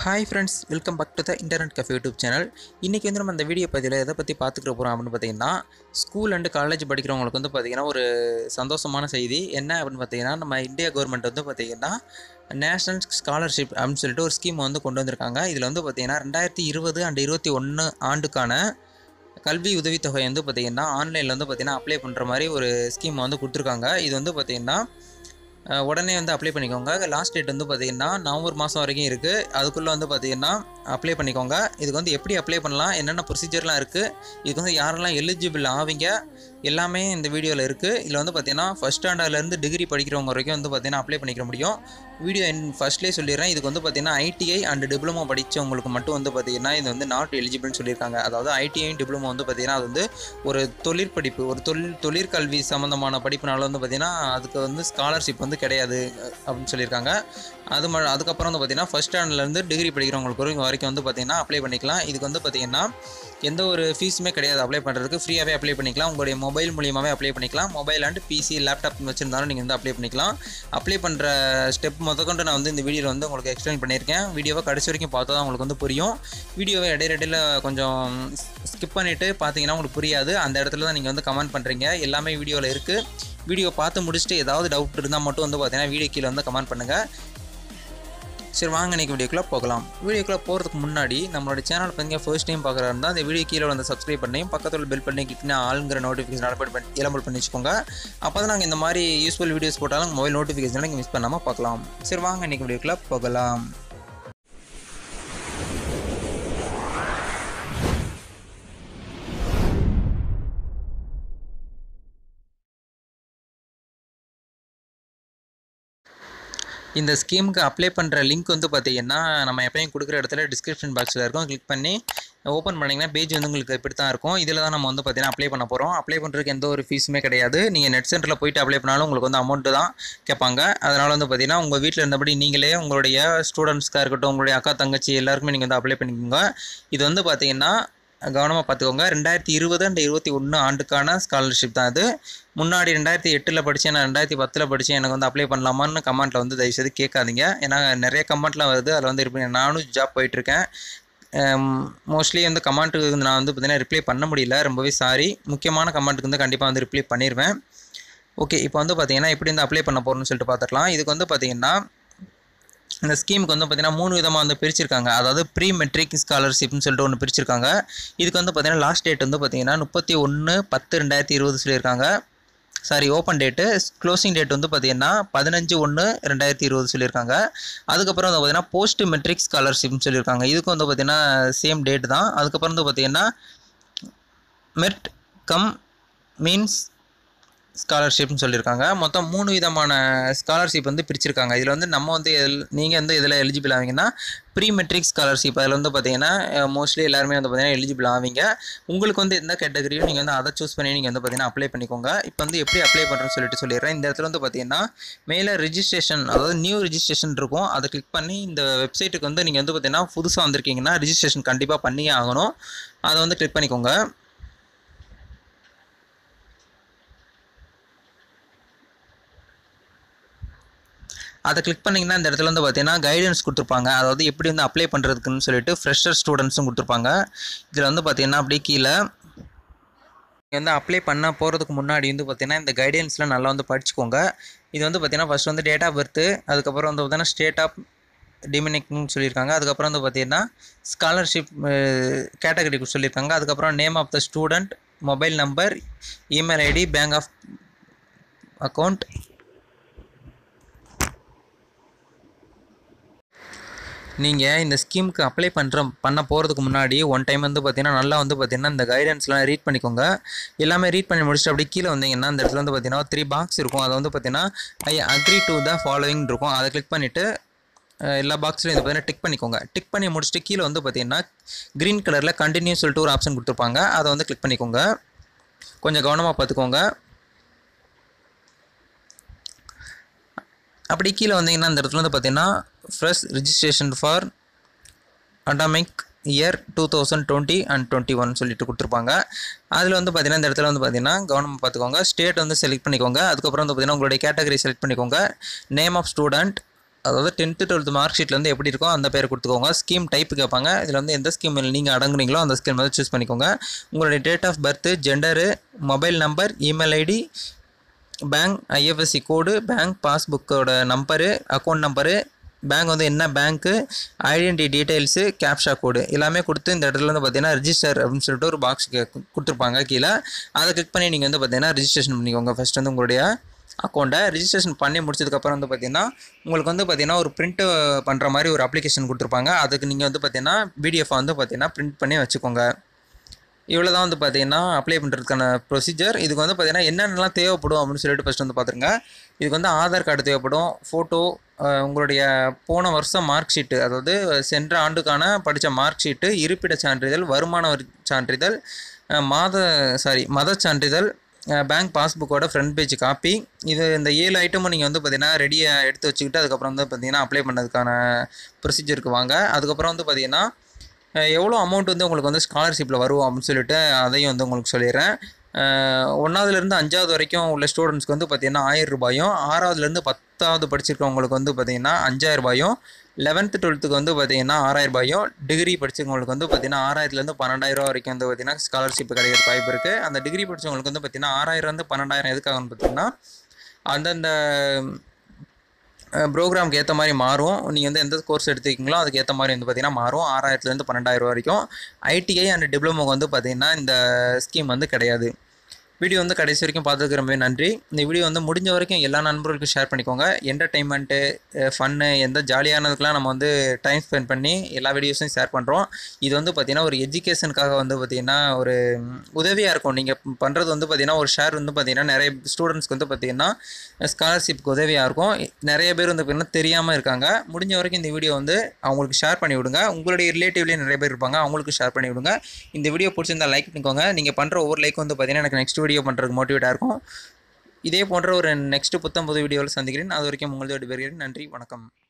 hi friends welcome back to the internet cafe YouTube channel இன்றைக்கி வந்து நம்ம இந்த வீடியோ பதிவில் எதை பற்றி பார்த்துக்க போகிறோம் அப்படின்னு பார்த்தீங்கன்னா ஸ்கூல் அண்டு காலேஜ் படிக்கிறவங்களுக்கு வந்து பார்த்திங்கன்னா ஒரு சந்தோஷமான செய்தி என்ன அப்படின்னு பார்த்தீங்கன்னா நம்ம இந்தியா கவர்மெண்ட் வந்து பார்த்திங்கன்னா நேஷனல் ஸ்காலர்ஷிப் அப்படின்னு சொல்லிட்டு ஒரு ஸ்கீம் வந்து கொண்டு வந்திருக்காங்க இதில் வந்து பார்த்திங்கன்னா ரெண்டாயிரத்தி இருபது அண்ட் இருபத்தி ஒன்று ஆண்டுக்கான கல்வி உதவித்தொகை வந்து பார்த்திங்கன்னா ஆன்லைனில் வந்து பார்த்திங்கன்னா அப்ளை பண்ணுற மாதிரி ஒரு ஸ்கீம் வந்து கொடுத்துருக்காங்க இது வந்து பார்த்திங்கன்னா அஹ் உடனே வந்து அப்ளை பண்ணிக்கோங்க லாஸ்ட் டேட் வந்து பார்த்தீங்கன்னா நவம்பர் மாதம் வரைக்கும் இருக்குது அதுக்குள்ளே வந்து பார்த்தீங்கன்னா அப்ளை பண்ணிக்கோங்க இதுக்கு வந்து எப்படி அப்ளை பண்ணலாம் என்னென்ன ப்ரொசீஜர்லாம் இருக்குது இதுக்கு வந்து யாரெல்லாம் எலிஜிபிள் ஆவீங்க எல்லாமே இந்த வீடியோவில் இருக்குது இதில் வந்து பார்த்தீங்கன்னா ஃபஸ்ட் ஸ்டாண்டர்ட்லேருந்து டிகிரி படிக்கிறவங்க வரைக்கும் வந்து பார்த்தீங்கன்னா அப்ளை பண்ணிக்க முடியும் வீடியோ என் ஃபஸ்ட்லேயே சொல்லிடுறேன் இதுக்கு வந்து பார்த்தீங்கன்னா ஐடிஐ அண்ட் டிப்ளமோ படித்தவங்களுக்கு மட்டும் வந்து பார்த்தீங்கன்னா இது வந்து நாட் எலிஜிபிள்னு சொல்லியிருக்காங்க அதாவது ஐடிஐ டிப்ளமோ வந்து பார்த்தீங்கன்னா அது வந்து ஒரு தொழிற்படிப்பு ஒரு தொழில் தொழிற்கல்வி சம்மந்தமான படிப்புனால வந்து பார்த்தீங்கன்னா அதுக்கு வந்து ஸ்காலர்ஷிப் வந்து கிடையாது அஹ், அப்படின்னு சொல்லியிருக்காங்க அது ம அதுக்கப்புறம் வந்து பார்த்தீங்கன்னா ஃபஸ்ட் ஸ்டாண்டர்ட்லேருந்து டிகிரி படிக்கிறவங்களுக்கு வரைக்கும் வரைக்கும் வந்து பார்த்தீங்கன்னா அப்ளை பண்ணிக்கலாம் இதுக்கு வந்து பார்த்தீங்கன்னா எந்த ஒரு ஃபீஸுமே கிடையாது அப்ளை பண்ணுறதுக்கு ஃப்ரீயாகவே அப்ளை பண்ணிக்கலாம் உங்களுடைய மொபைல் மூலியமாகவே அப்ளை பண்ணிக்கலாம் மொபைல் அண்ட் பிசி லேப்டாப் வச்சுருந்தாலும் நீங்கள் வந்து அப்ளை பண்ணிக்கலாம் அப்ளை பண்ணுற ஸ்டெப் முதற்கொண்டு நான் வந்து இந்த வீடியோவில் வந்து உங்களுக்கு எக்ஸ்பிளைன் பண்ணியிருக்கேன் வீடியோவை கடைசி வரைக்கும் பார்த்தா தான் உங்களுக்கு வந்து புரியும் வீடியோவை இடையிடையில் கொஞ்சம் ஸ்கிப் பண்ணிவிட்டு பார்த்தீங்கன்னா உங்களுக்கு புரியாது அந்த இடத்துல தான் நீங்கள் வந்து கமெண்ட் பண்ணுறீங்க எல்லாமே வீடியோவில் இருக்குது வீடியோ பார்த்து முடிச்சுட்டு ஏதாவது டவுட் இருந்தால் மட்டும் வந்து பார்த்தீங்கன்னா வீடியோ கீழே வந்து கமெண்ட் பண்ணுங்கள் சரி வாங்க இன்றைக்கி வீடியோக்குள்ளே போகலாம் வீடியோக்குள்ளே போகிறதுக்கு முன்னாடி நம்மளோட சேனல் பார்த்தீங்க ஃபர்ஸ்ட் டைம் பார்க்குறா இருந்தால் அந்த வீடியோ கீழே வந்து சப்ஸ்கிரைப் பண்ணி பக்கத்தில் பெல் பண்ணி கிட்னா ஆளுங்கிற நோட்டிஃபிகேஷன் அலபட் பண்ணி இளம்பல் பண்ணி வச்சுக்கோங்க அப்போ தான் நாங்கள் இந்த மாதிரி யூஸ்ஃபுல் வீடியோஸ் போட்டாலும் மொபைல் நோட்டிஃபிகேஷன் நீங்கள் மிஸ் பண்ணாமல் பார்க்கலாம் சரி வாங்க இன்றைக்கி வீடியோக்குள்ளே போகலாம் இந்த ஸ்கீமுக்கு அப்ளை பண்ணுற லிங்க் வந்து பார்த்தீங்கன்னா நம்ம எப்பயும் கொடுக்குற இடத்துல டிஸ்கிரிப்ஷன் பாக்ஸில் இருக்கும் கிளிக் பண்ணி ஓப்பன் பண்ணிங்கன்னா பேஜ் வந்து உங்களுக்கு இப்படி தான் இருக்கும் இதில் தான் நம்ம வந்து பார்த்தீங்கன்னா அப்ளை பண்ண போகிறோம் அப்ளை பண்ணுறதுக்கு எந்த ஒரு ஃபீஸுமே கிடையாது நீங்கள் நெட் சென்டரில் போயிட்டு அப்ளை பண்ணாலும் உங்களுக்கு வந்து அமௌண்ட்டு தான் கேட்பாங்க அதனால் வந்து பார்த்தீங்கன்னா உங்கள் வீட்டில் இருந்தபடி நீங்களே உங்களுடைய ஸ்டூடெண்ட்ஸ்க்காக இருக்கட்டும் உங்களுடைய அக்கா தங்கச்சி எல்லாருக்குமே நீங்கள் வந்து அப்ளை பண்ணிக்கோங்க இது வந்து பார்த்தீங்கன்னா கவனமாக பார்த்துக்கோங்க ரெண்டாயிரத்தி இருபது அண்ட் இருபத்தி ஒன்று ஆண்டுக்கான ஸ்காலர்ஷிப் தான் இது முன்னாடி ரெண்டாயிரத்தி எட்டில் படித்தேன் நான் ரெண்டாயிரத்தி பத்தில் படித்தேன் எனக்கு வந்து அப்ளை பண்ணலாமான்னு கமெண்ட்டில் வந்து தயவுசெய்து கேட்காதீங்க ஏன்னா நிறைய கமெண்ட்லாம் வருது அதில் வந்து இருப்பேன் நானும் ஜாப் போயிட்டுருக்கேன் மோஸ்ட்லி வந்து கமெண்ட்டுக்கு வந்து நான் வந்து பார்த்தீங்கன்னா ரிப்ளை பண்ண முடியல ரொம்பவே சாரி முக்கியமான கமெண்ட்டுக்கு வந்து கண்டிப்பாக வந்து ரிப்ளை பண்ணிடுவேன் ஓகே இப்போ வந்து பார்த்தீங்கன்னா எப்படி வந்து அப்ளை பண்ண போகிறோம்னு சொல்லிட்டு பார்த்துக்கலாம் இதுக்கு வந்து பார்த்தீங்கன்னா இந்த ஸ்கீமுக்கு வந்து பார்த்தீங்கன்னா மூணு விதமாக வந்து பிரிச்சிருக்காங்க அதாவது ப்ரீ மெட்ரிக் ஸ்காலர்ஷிப்னு சொல்லிட்டு ஒன்று பிரிச்சிருக்காங்க இதுக்கு வந்து பார்த்தீங்கன்னா லாஸ்ட் டேட் வந்து பார்த்தீங்கன்னா முப்பத்தி ஒன்று பத்து ரெண்டாயிரத்தி இருபது சொல்லியிருக்காங்க sorry open date closing date வந்து பார்த்தீங்கன்னா பதினஞ்சு ஒன்று ரெண்டாயிரத்தி இருபது சொல்லியிருக்காங்க அதுக்கப்புறம் வந்து பார்த்தீங்கன்னா போஸ்ட் மெட்ரிக் ஸ்காலர்ஷிப்னு சொல்லியிருக்காங்க இதுக்கு வந்து பார்த்தீங்கன்னா சேம் டேட் தான் அதுக்கப்புறம் வந்து பார்த்தீங்கன்னா மெட் கம் மீன்ஸ் ஸ்காலர்ஷிப்னு சொல்லியிருக்காங்க மொத்தம் மூணு விதமான ஸ்காலர்ஷிப் வந்து பிரிச்சிருக்காங்க இதில் வந்து நம்ம வந்து எல்- நீங்கள் வந்து இதில் எலிஜிபிள் ஆவீங்கன்னா ப்ரீ மெட்ரிக் ஸ்காலர்ஷிப் அதில் வந்து பார்த்தீங்கன்னா மோஸ்ட்லி எல்லாருமே வந்து பார்த்தீங்கன்னா எலிஜிபிள் ஆவீங்க உங்களுக்கு வந்து எந்த கேட்டகரியோ நீங்கள் வந்து அதை சூஸ் பண்ணி நீங்கள் வந்து பார்த்தீங்கன்னா அப்ளை பண்ணிக்கோங்க இப்போ வந்து எப்படி அப்ளை பண்ணுறேன்னு சொல்லிட்டு சொல்லிடுறேன் இந்த இடத்துல வந்து பார்த்தீங்கன்னா மேலே ரிஜிஸ்ட்ரேஷன் அதாவது நியூ ரிஜிஸ்ட்ரேஷன் இருக்கும் அதை கிளிக் பண்ணி இந்த வெப்சைட்டுக்கு வந்து நீங்கள் வந்து பார்த்தீங்கன்னா புதுசாக வந்திருக்கீங்கன்னா ரிஜிஸ்ட்ரேஷன் கண்டிப்பாக பண்ணியே ஆகணும் அதை வந்து கிளிக் பண்ணிக்கோங்க அதை கிளிக் பண்ணிங்கன்னா இந்த இடத்துல வந்து பார்த்தீங்கன்னா கைடன்ஸ் கொடுத்துருப்பாங்க அதாவது எப்படி வந்து அப்ளை பண்ணுறதுக்குன்னு சொல்லிட்டு ஃப்ரெஷர் ஸ்டூடெண்ட்ஸும் கொடுத்துருப்பாங்க இதில் வந்து பார்த்தீங்கன்னா அப்படியே கீழே நீங்கள் வந்து அப்ளை பண்ண போகிறதுக்கு முன்னாடி வந்து பார்த்தீங்கன்னா இந்த கைடன்ஸ்லாம் நல்லா வந்து படிச்சுக்கோங்க இது வந்து பார்த்தீங்கன்னா ஃபர்ஸ்ட் வந்து டேட் ஆஃப் பர்த்து அதுக்கப்புறம் வந்து பார்த்தீங்கன்னா ஸ்டேட் ஆஃப் டிமினிக்னு சொல்லியிருக்காங்க அதுக்கப்புறம் வந்து பார்த்தீங்கன்னா ஸ்காலர்ஷிப் கேட்டகரி சொல்லியிருக்காங்க அதுக்கப்புறம் name of the student mobile number email ID bank of account நீங்கள் இந்த ஸ்கீமுக்கு அப்ளை பண்ணுற பண்ண போகிறதுக்கு முன்னாடி ஒன் டைம் வந்து பார்த்தீங்கன்னா நல்லா வந்து பார்த்தீங்கன்னா இந்த கைடன்ஸ்லாம் ரீட் பண்ணிக்கோங்க எல்லாமே ரீட் பண்ணி முடிச்சுட்டு அப்படியே கீழே வந்தீங்கன்னா இந்த இடத்துல வந்து பார்த்தீங்கன்னா த்ரீ பாக்ஸ் இருக்கும் அதை வந்து பார்த்தீங்கன்னா I agree to the following இருக்கும் அதை கிளிக் பண்ணிவிட்டு எல்லா பாக்ஸ்லையும் இது பார்த்தீங்கன்னா டிக் பண்ணிக்கோங்க டிக் பண்ணி முடிச்சுட்டு கீழே வந்து பார்த்தீங்கன்னா க்ரீன் கலரில் கண்டினியூ சொல்லிட்டு ஒரு ஆப்ஷன் கொடுத்துருப்பாங்க அதை வந்து கிளிக் பண்ணிக்கோங்க கொஞ்சம் கவனமாக பார்த்துக்கோங்க அப்படி கீழே வந்தீங்கன்னா இந்த இடத்துல வந்து பார்த்தீங்கன்னா fresh registration for academic year two thousand twenty and twenty one சொல்லிட்டு கொடுத்துருப்பாங்க அதில் வந்து பார்த்தீங்கன்னா இந்த இடத்துல வந்து பார்த்தீங்கன்னா கவனமாக பார்த்துக்கோங்க ஸ்டேட் வந்து செலக்ட் பண்ணிக்கோங்க அதுக்கப்புறம் வந்து பார்த்தீங்கன்னா உங்களுடைய கேட்டகரி செலக்ட் பண்ணிக்கோங்க நேம் ஆஃப் ஸ்டூடெண்ட் அதாவது டென்த்து டுவெல்த்து மார்க் ஷீட்டில் வந்து எப்படி இருக்கோ அந்த பேர் கொடுத்துக்கோங்க ஸ்கீம் டைப் கேட்பாங்க இதில் வந்து எந்த ஸ்கீமில் நீங்கள் அடங்குறீங்களோ அந்த ஸ்கீம் வந்து சூஸ் பண்ணிக்கோங்க உங்களுடைய date of birth gender mobile number email ID bank IFSC code bank பாஸ்புக்கோட நம்பரு அக்கௌண்ட் நம்பரு பேங்க் வந்து என்ன பேங்க்கு ஐடென்டி டீட்டெயில்ஸு கேப்ஷா கோடு எல்லாமே கொடுத்து இந்த இடத்துல வந்து பார்த்தீங்கன்னா ரிஜிஸ்டர் அப்படின்னு சொல்லிட்டு ஒரு பாக்ஸ் கொடுத்துருப்பாங்க கீழே அதை கிளிக் பண்ணி நீங்கள் வந்து பார்த்தீங்கன்னா ரிஜிஸ்ட்ரேஷன் பண்ணிக்கோங்க ஃபஸ்ட் வந்து உங்களுடைய அக்கௌண்ட்டை ரிஜிஸ்ட்ரேஷன் பண்ணி முடிச்சதுக்கப்புறம் வந்து பார்த்தீங்கன்னா உங்களுக்கு வந்து பார்த்தீங்கன்னா ஒரு பிரிண்ட் பண்ணுற மாதிரி ஒரு அப்ளிகேஷன் கொடுத்துருப்பாங்க அதுக்கு நீங்கள் வந்து பார்த்தீங்கன்னா பிடிஎஃப் வந்து பார்த்தீங்கன்னா பிரிண்ட் பண்ணி வச்சுக்கோங்க இவ்வளோ தான் வந்து பார்த்தீங்கன்னா அப்ளை பண்ணுறதுக்கான ப்ரொசீஜர் இதுக்கு வந்து பார்த்தீங்கன்னா என்னென்னலாம் தேவைப்படும் அப்படின்னு சொல்லிட்டு ஃபஸ்ட் வந்து பார்த்துருங்க இதுக்கு வந்து ஆதார் கார்டு தேவைப்படும் ஃபோட்டோ உங்களுடைய போன வருஷம் மார்க் ஷீட்டு அதாவது சென்ற ஆண்டுக்கான படித்த மார்க் ஷீட்டு இருப்பிடச் சான்றிதழ் வருமான வரி சான்றிதழ் அஹ், மாத சாரி மத சான்றிதழ் பேங்க் பாஸ்புக்கோட ஃப்ரண்ட் பேஜ் காப்பி இது இந்த ஏழு ஐட்டமும் நீங்கள் வந்து பார்த்தீங்கன்னா ரெடியாக எடுத்து வச்சுக்கிட்டு அதுக்கப்புறம் வந்து பார்த்தீங்கன்னா அப்ளை பண்ணதுக்கான ப்ரொசீஜருக்கு வாங்க அதுக்கப்புறம் வந்து பார்த்தீங்கன்னா அஹ் எவ்வளோ அமௌண்ட் வந்து உங்களுக்கு வந்து ஸ்காலர்ஷிப்பில் வரும் அப்படின்னு சொல்லிட்டு அதையும் வந்து உங்களுக்கு சொல்லிடுறேன் ஒன்றாவதுலேருந்து அஞ்சாவது வரைக்கும் உள்ள ஸ்டூடெண்ட்ஸ்க்கு வந்து பார்த்தீங்கன்னா ஆயிரம் ரூபாயும் ஆறாவதுலேருந்து பத்தாவது படிச்சிருக்கவங்களுக்கு வந்து பார்த்தீங்கன்னா அஞ்சாயிரம் ரூபாயும் லெவன்த்து டுவெல்த்துக்கு வந்து பார்த்தீங்கன்னா ஆறாயிரம் ரூபாயும் டிகிரி படிச்சவங்களுக்கு வந்து பார்த்தீங்கன்னா ஆறாயிரத்துலேருந்து பன்னெண்டாயிரம் வரைக்கும் வந்து பார்த்தீங்கன்னா ஸ்காலர்ஷிப் கிடைக்கிறதுக்கு வாய்ப்பு இருக்குது அந்த டிகிரி படிச்சவங்களுக்கு வந்து பார்த்தீங்கன்னா ஆறாயிரம்லேருந்து பன்னெண்டாயிரம் எதுக்காகன்னு பார்த்தீங்கன்னா அந்தந்த ப்ரோக்ராம்க்கு ஏற்ற மாதிரி மாறும் நீங்கள் வந்து எந்த கோர்ஸ் எடுத்துக்கிங்களோ அதுக்கு ஏற்ற மாதிரி வந்து பார்த்தீங்கன்னா மாறும் ஆறாயிரத்துலேருந்து பன்னெண்டாயிரம் வரைக்கும் ஐடிஐ அண்ட் டிப்ளமோக்கு வந்து பார்த்தீங்கன்னா இந்த ஸ்கீம் வந்து கிடையாது வீடியோ வந்து கடைசி வரைக்கும் பார்த்ததுக்கு ரொம்பவே நன்றி இந்த வீடியோ வந்து முடிஞ்ச வரைக்கும் எல்லா நண்பர்களுக்கும் ஷேர் பண்ணிக்கோங்க என்டர்டைன்மெண்ட்டு ஃபன்னு எந்த ஜாலியானதுக்கெலாம் நம்ம வந்து டைம் ஸ்பெண்ட் பண்ணி எல்லா வீடியோஸையும் ஷேர் பண்ணுறோம் இது வந்து பார்த்திங்கன்னா ஒரு எஜுகேஷனுக்காக வந்து பார்த்திங்கன்னா ஒரு உதவியாக இருக்கும் நீங்கள் பண்ணுறது வந்து பார்த்திங்கன்னா ஒரு ஷேர் வந்து பார்த்திங்கன்னா நிறைய ஸ்டூடெண்ட்ஸ்க்கு வந்து பார்த்திங்கன்னா ஸ்காலர்ஷிப்க்கு உதவியாக இருக்கும் நிறைய பேர் வந்து பார்த்திங்கன்னா தெரியாமல் இருக்காங்க முடிஞ்ச வரைக்கும் இந்த வீடியோ வந்து அவங்களுக்கு ஷேர் பண்ணி விடுங்க உங்களுடைய ரிலேட்டிவ்லேயே நிறைய பேர் இருப்பாங்க அவங்களுக்கு ஷேர் பண்ணி விடுங்க இந்த வீடியோ பிடிச்சிருந்தா லைக் பண்ணிக்கோங்க நீங்கள் பண்ணுற ஒவ்வொரு லைக் வந்து பார்த்திங்கன்னா எனக்கு நெக்ஸ்ட் வீடியோ பண்ணுறதுக்கு மோட்டிவேட்டாக இருக்கும் இதே போன்ற ஒரு நெக்ஸ்ட் புத்தம் புது வீடியோவில் சந்திக்கிறேன் அது வரைக்கும் உங்களது விடைபெறுகிறேன் நன்றி வணக்கம்